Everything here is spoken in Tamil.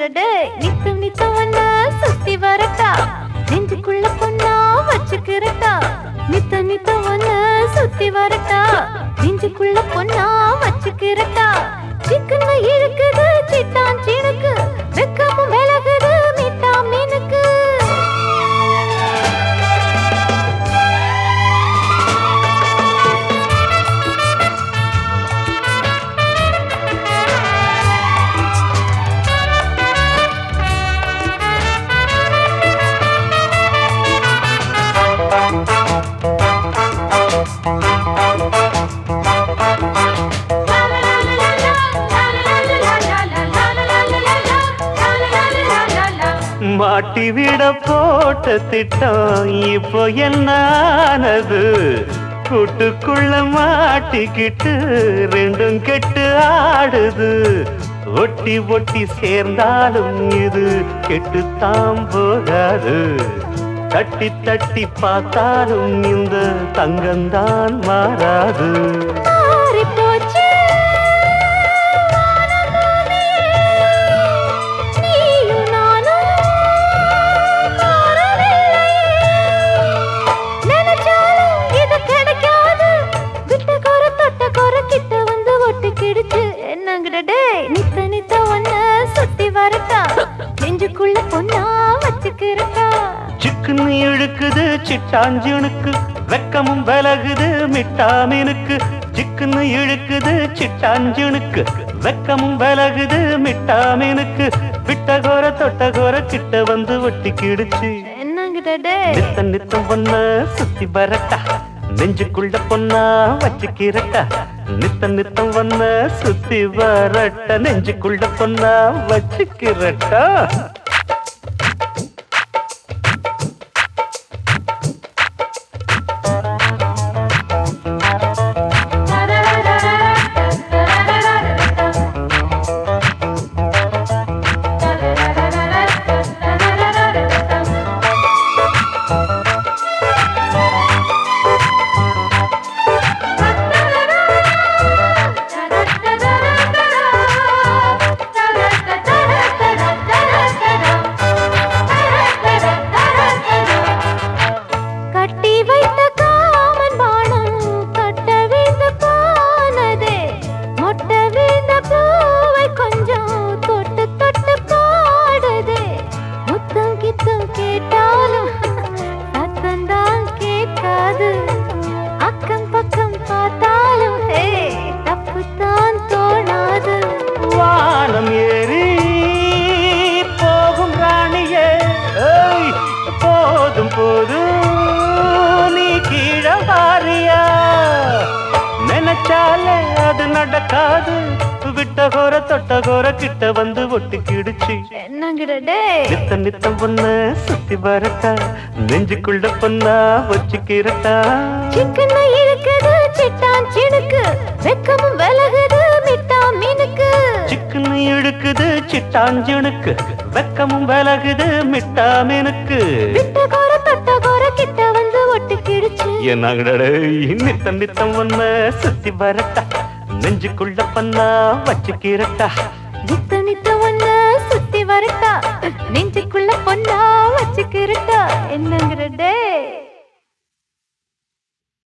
என்னங்கடே நித்தம் நித்தம் ஒன்ன சுத்தி வரட்டா நெஞ்சுக்குள்ள பொண்ணா வச்சுக்கிறட்டா நித்தம் நித்தம் ஒன்ன சுத்தி வரட்டா நெஞ்சுக்குள்ள பொண்ணா வச்சுக்கிறட்டா சிக்கன இழுக்குது சிட்டான் சீனுக்கு வெக்கமும் விலகுது மிட்டா மீனுக்கு மாட்டி விட போட்ட திட்டம் இப்போ என்னானது கூட்டுக்குள்ள மாட்டிக்கிட்டு ரெண்டும் கெட்டு ஆடுது ஒட்டி ஒட்டி சேர்ந்தாலும் இது கெட்டுத்தான் போகாது தட்டி தட்டி பார்த்தாலும் இந்த தங்கம்தான் மாறாது மாறி போச்சு நீயும் நானும் மாறவில்லை. நினைச்சாலும் இது கிடைக்காது. விட்ட குறை, தொட்ட குறை, கிட்ட வந்து ஒட்டிக்கிடுச்சு. என்னங்கடா டேய், நித்த நித்த ஒன்ன சுத்தி வரட்டா நெஞ்சுக்குள்ள பொண்ணா வச்சுக்கிறட்டா சிக்குன்னு இழுக்குது சிட்டாஞ்சுனுக்கு வெக்கமும் விலகுது மிட்டாமீனுக்கு சிக்குன்னு இழுக்குது சிட்டாஞ்சுனுக்கு வெக்கமும் விலகுது மிட்டாமீனுக்கு விட்டகோர தொட்டகோர கிட்ட வந்து ஒட்டிக்கிடுச்சு என்னங்கடா டேய் நித்த நித்தம் பொண்ண சுத்தி வரட்டா நெஞ்சுக்குள்ள பொண்ணா வச்சுக்கிறட்டா நித்த நித்தம் பொண்ண சுத்தி வரட்ட நெஞ்சுக்குள்ள பொண்ணா வச்சுக்கிறட்டா கட்டி வைத்த காமன் பானம் கட்ட வீழ்ந்த போனதே மொட்ட வீழ்ந்த பூவை கொஞ்சம் தொட்டு தொட்டு பாடுதே முத்தம் கித்தம் கேட்டாலும் சத்தந்தான் கேட்காது அக்கம் பக்கம் பார்த்தாலும் ஹே தப்புத்தான் தோணாது வானம் ஏறி போகும் ராணியே ஏய், போதும் போதும் நீ கீழே வாரியா நினைச்சாலே அது நடக்காது விட்ட கோர தொட்ட கோர கிட்ட வந்து ஒட்டிக்கிடுச்சு என்னங்கடா டேய் நித்த நித்தம் பொண்ண சுத்தி வரட்டா நெஞ்சுக்குள்ள பொண்ணா வச்சுக்கிறட்டா சிக்கன இருக்குது சிட்டான் சினுக்கு வெக்கமும் விலகுது மிட்டா மீனுக்கு சிக்குன்னு இழுக்குது சிட்டாஞ்சுனுக்கு வெக்கமும் விலகுது மிட்டாமீனுக்கு விட்ட கோர தொட்ட கோர கிட்ட வந்து ஒட்டிக்கிடுச்சு என்னங்கடே நித்தம் நித்தம் ஒன்ன சுத்தி வரட்டா நெஞ்சுக்குள்ள பண்ணா வச்சுக்கிறட்டா நித்த நித்த ஒன்ன சுத்தி வரட்டா